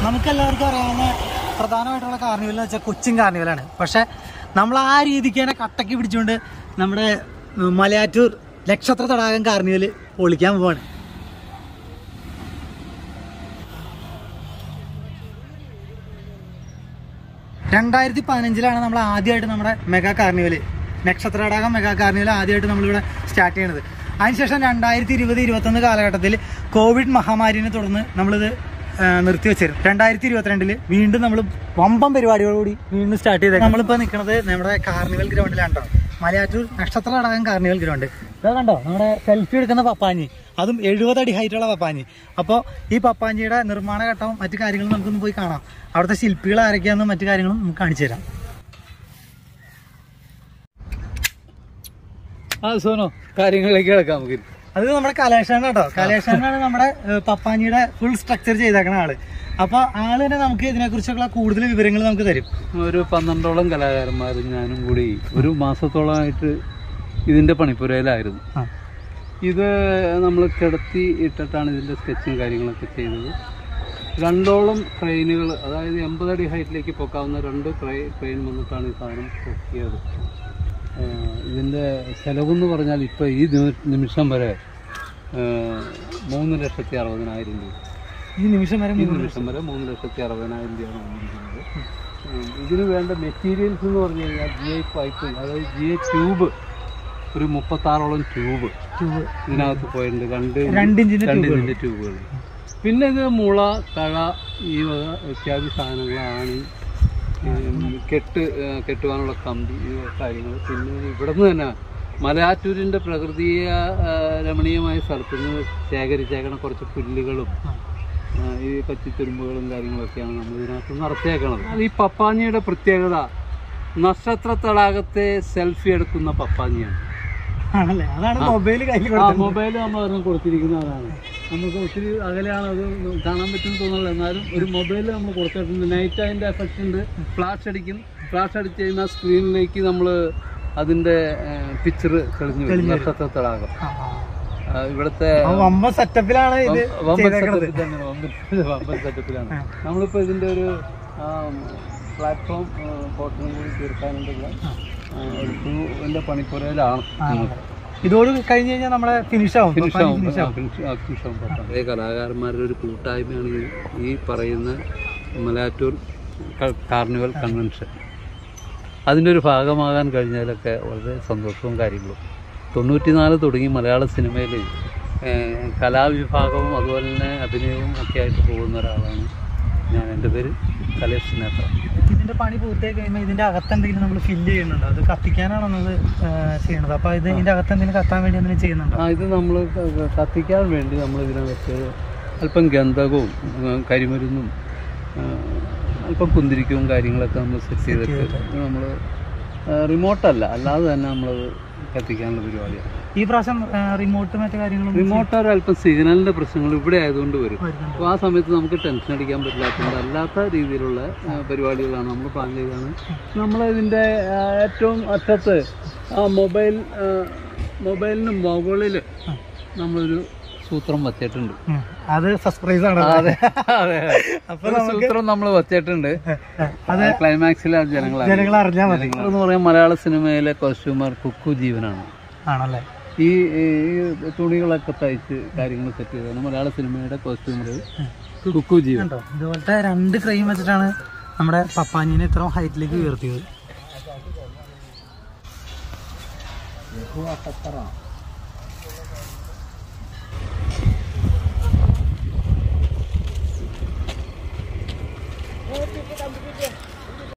നമുക്ക് എല്ലാവർക്കും അറിയാവുന്ന പ്രധാനമായിട്ടുള്ള കാർണിവൽ എന്ന് വെച്ചാൽ കൊച്ചിൻ കാർണിവലാണ് പക്ഷെ നമ്മൾ ആ രീതിക്ക് തന്നെ കട്ടക്ക് പിടിച്ചുകൊണ്ട് നമ്മുടെ ഉം, മലയാറ്റൂർ നക്ഷത്ര തടാകം കാർണിവൽ പൊളിക്കാൻ പോവാണ് രണ്ടായിരത്തി പതിനഞ്ചിലാണ് നമ്മൾ ആദ്യമായിട്ട് നമ്മുടെ മെഗാ കാർണിവൽ നക്ഷത്ര തടാകം മെഗാ കാർണിവൽ ആദ്യമായിട്ട് നമ്മളിവിടെ സ്റ്റാർട്ട് ചെയ്യണത് അതിനുശേഷം രണ്ടായിരത്തി ഇരുപത് ഇരുപത്തൊന്ന് കാലഘട്ടത്തിൽ കോവിഡ് മഹാമാരിനെ തുടർന്ന് നമ്മളിത് ആ, നിർത്തിവെച്ചിരുന്നു രണ്ടായിരത്തി ഇരുപത്തിരണ്ടില് വീണ്ടും നമ്മൾ വമ്പം പരിപാടികളോടുകൂടി വീണ്ടും സ്റ്റാർട്ട് ചെയ്തത് നമ്മളിപ്പോൾ നിൽക്കുന്നത് നമ്മുടെ കാർണിവൽ ഗ്രൗണ്ടിലാണ് കേട്ടോ മലയാറ്റൂർ നക്ഷത്ര തടാകം കാർണിവൽ ഗ്രൗണ്ട് ഇതാ കണ്ടോ നമ്മുടെ സെൽഫി എടുക്കുന്ന പപ്പാഞ്ഞി അതും എഴുപത് അടി ഹൈറ്റുള്ള പപ്പാഞ്ഞി അപ്പോൾ ഈ പപ്പാഞ്ഞിയുടെ നിർമ്മാണ ഘട്ടവും മറ്റു കാര്യങ്ങളും നമുക്കൊന്ന് പോയി കാണാം അവിടുത്തെ ശില്പികൾ ആരൊക്കെയാണെന്നും മറ്റു കാര്യങ്ങളും നമുക്ക് കാണിച്ചു തരാം ആ സോനോ കാര്യങ്ങളിലേക്ക് കിടക്കാം നമുക്ക് അത് നമ്മുടെ കലേഷാണ് കേട്ടോ കലേഷാനാണ് നമ്മുടെ ഏഹ്, പപ്പാഞ്ഞിയുടെ ഫുൾ സ്ട്രക്ചർ ചെയ്തേക്കണ ആള് അപ്പൊ ആള് തന്നെ നമുക്ക് ഇതിനെ കുറിച്ചുള്ള കൂടുതൽ വിവരങ്ങൾ നമുക്ക് തരും ഒരു പന്ത്രണ്ടോളം കലാകാരന്മാരും ഞാനും കൂടി ഒരു മാസത്തോളമായിട്ട് ഇതിന്റെ പണിപ്പുരയിലായിരുന്നു ആ. ഇത് നമ്മൾ കിടത്തി ഇട്ടിട്ടാണ് ഇതിന്റെ സ്കെച്ചും കാര്യങ്ങളൊക്കെ ചെയ്തത് രണ്ടോളം ക്രെയിനുകൾ അതായത് എൺപത് അടി ഹൈറ്റിലേക്ക് പൊക്കാവുന്ന രണ്ട് ക്രൈ ക്രെയിൻ വന്നിട്ടാണ് ഈ സാധനം പൊക്കിയത് ഏഹ് ഇതിന്റെ ചെലവെന്ന് പറഞ്ഞാൽ ഇപ്പോൾ ഈ നിമി- നിമിഷം വരെ ഏഹ് മൂന്ന് ലക്ഷത്തി അറുപതിനായിരം രൂപ ഈ നിമിഷം വരെ ഈ നിമിഷം വരെ മൂന്ന് ലക്ഷത്തി അറുപതിനായിരം രൂപയാണ് വന്നിരിക്കുന്നത് ഉം, ഇതിന് വേണ്ട മെറ്റീരിയൽസ് എന്ന് പറഞ്ഞു കഴിഞ്ഞാൽ ജി ഐ പൈപ്പ് അതായത് ജി ഐ ട്യൂബ് ഒരു മുപ്പത്താറോളം ട്യൂബ് tube. ഇതിനകത്ത് പോയിട്ടുണ്ട് രണ്ട് രണ്ടിഞ്ചിന്റെ രണ്ട് tube ഇതിൻ്റെ ട്യൂബുകൾ പിന്നെ ഇത് മുള തഴ ഈ വക ഇത്യാദി സാധനങ്ങളാണ് ഈ കെട്ട് ആ, കെട്ടുവാനുള്ള കമ്പി ഈ വക കാര്യങ്ങൾ പിന്നെ ഇവിടെ നിന്ന് തന്നെ മലയാറ്റൂരിൻ്റെ പ്രകൃതിയ ആ, രമണീയമായ സ്ഥലത്ത് നിന്ന് ശേഖരിച്ചേക്കണ കുറച്ച് പുല്ലുകളും ആ, ഈ പച്ചിത്തുരുമ്പുകളും കാര്യങ്ങളൊക്കെയാണ് നമ്മൾ ഇതിനകത്ത് നിറച്ചേക്കണത് ഈ പപ്പാഞ്ഞിയുടെ പ്രത്യേകത നക്ഷത്ര തടാകത്തെ സെൽഫി എടുക്കുന്ന പപ്പാഞ്ഞിയാണ് ആണല്ലേ അതാണ് മൊബൈൽ കയ്യിൽ ആ കൊടുത്തത് മൊബൈൽ നമ്മൾ ഒരെണ്ണം കൊടുത്തിരിക്കുന്ന അതാണ് നമുക്ക് ഒത്തിരി അകലെയാണ് അത് കാണാൻ പറ്റും തോന്നുന്നില്ല എന്നാലും ഒരു മൊബൈൽ നമ്മൾ കൊടുത്തിട്ടുണ്ട് നൈറ്റ് അതിൻ്റെ എഫക്റ്റ് ഉണ്ട് ഫ്ലാഷ് അടിക്കും ഫ്ലാഷ് അടിച്ച് കഴിയുമ്പോൾ സ്ക്രീനിലേക്ക് നമ്മൾ അതിൻ്റെ പിക്ചർ തെളിഞ്ഞു വരും നക്ഷത്ര തടാകം ആ, ആ. ആ, ഇവിടുത്തെ ആ വമ്പ സെറ്റപ്പിലാണ് ഇത് വമ്പൻ ചെയ്തേക്കണത് സെറ്റപ്പിൽ തന്നെ വമ്പൻ വമ്പൻ സെറ്റപ്പിലാണ് നമ്മളിപ്പോൾ ഇതിൻ്റെ ഒരു പ്ലാറ്റ്ഫോം ഫോട്ടോയും കൂടി തീർക്കാനുള്ള ആ, ഒരു ക്രൂവിൻ്റെ പണിപ്പുരയിലാണ് നമ്മൾ. ഇതോട് കഴിഞ്ഞ് കഴിഞ്ഞാൽ നമ്മുടെ ഫിനിഷ് ആവും ഫിനിഷ് പപ്പാഞ്ഞി ആവും finish ആവും. ഫിനിഷ് ആ, ഫിനിഷ് ആവും പത്താം. അതേ കലാകാരന്മാരുടെ ഒരു കൂട്ടായ്മയാണ് ഈ ഈ പറയുന്ന മലയാറ്റൂർ ക- കാർണിവൽ കൺവെൻഷൻ അതിൻ്റെ ഒരു ഭാഗമാകാൻ കഴിഞ്ഞാലൊക്കെ വളരെ സന്തോഷവും കാര്യങ്ങളും തൊണ്ണൂറ്റിനാല് തുടങ്ങി മലയാള സിനിമയിൽ ഏഹ്, കലാവിഭാഗവും അതുപോലെ തന്നെ അഭിനയവും ഒക്കെ ആയിട്ട് പോകുന്ന ഒരാളാണ് ഞാൻ എൻ്റെ പേര് കലേഷ് നേത്ര ഇതിന്റെ പണി പൂർത്തിയായി കഴിയുമ്പോൾ ഇതിന്റെ അകത്ത് എന്തെങ്കിലും നമ്മൾ ഫില്ല് ചെയ്യുന്നുണ്ടോ അത് കത്തിക്കാനാണോ നമ്മൾ ചെയ്യണത് അപ്പൊ ഇത് ഇതിന്റെ അകത്ത് എന്തെങ്കിലും കത്താൻ വേണ്ടി എന്തെങ്കിലും ചെയ്യുന്നുണ്ടോ ആ ഇത് നമ്മൾ കത്തിക്കാൻ വേണ്ടി നമ്മൾ ഇതിനകത്ത് അല്പം ഗന്ധകവും ആ, കരിമരുന്നും ആ, അല്പം കുന്തിരിക്കവും കാര്യങ്ങളൊക്കെ നമ്മൾ സെറ്റ് ചെയ്തിട്ട് നമ്മൾ റിമോട്ടല്ല അല്ലാതെ തന്നെ നമ്മളത് കത്തിക്കാനുള്ള പരിപാടിയാണ് ഈ പ്രാവശ്യം റിമോട്ട് മറ്റു കാര്യങ്ങളും റിമോട്ട് ഒരു അല്പം സിഗ്നലിൻ്റെ പ്രശ്നങ്ങൾ ഇവിടെ ആയതുകൊണ്ട് വരും വരുന്നുണ്ട്. അപ്പോൾ ആ സമയത്ത് നമുക്ക് ടെൻഷൻ അടിക്കാൻ പറ്റില്ലാത്തതുകൊണ്ട് അല്ലാത്ത രീതിയിലുള്ള ആ, പരിപാടികളാണ് നമ്മൾ പ്ലാൻ ചെയ്തതാണ് നമ്മൾ ഇതിൻ്റെ ഏറ്റവും അറ്റത്ത് ആ മൊബൈൽ ആ, മൊബൈലിന് മുകളിൽ നമ്മളൊരു സൂത്രം വച്ചിട്ടുണ്ട് ഉം. അത് സർപ്രൈസ് ആണ് അതെ അതെ അപ്പൊ ഒരു സൂത്രം നമ്മൾ വച്ചിട്ടുണ്ട് അത് ക്ലൈമാക്സിൽ ജനങ്ങൾ ജനങ്ങൾ അറിഞ്ഞാൽ മതി എന്ന് പറയാൻ മലയാള സിനിമയിലെ കോസ്റ്റ്യൂമർ കുക്കു ജീവനാണ് ആണല്ലേ ഈ ഈ തുണികളൊക്കെ തയ്ച്ച് കാര്യങ്ങൾ സെറ്റ് ചെയ്തതാണ് മലയാള സിനിമയുടെ കോസ്റ്റ്യൂമർ കുക്കു ജീവൻ കണ്ടോ ഇതുപോലത്തെ രണ്ട് ഫ്രെയിം വെച്ചിട്ടാണ് നമ്മുടെ പപ്പാഞ്ഞിനെ ഇത്ര ഹൈറ്റിലേക്ക് ഉയർത്തിയത്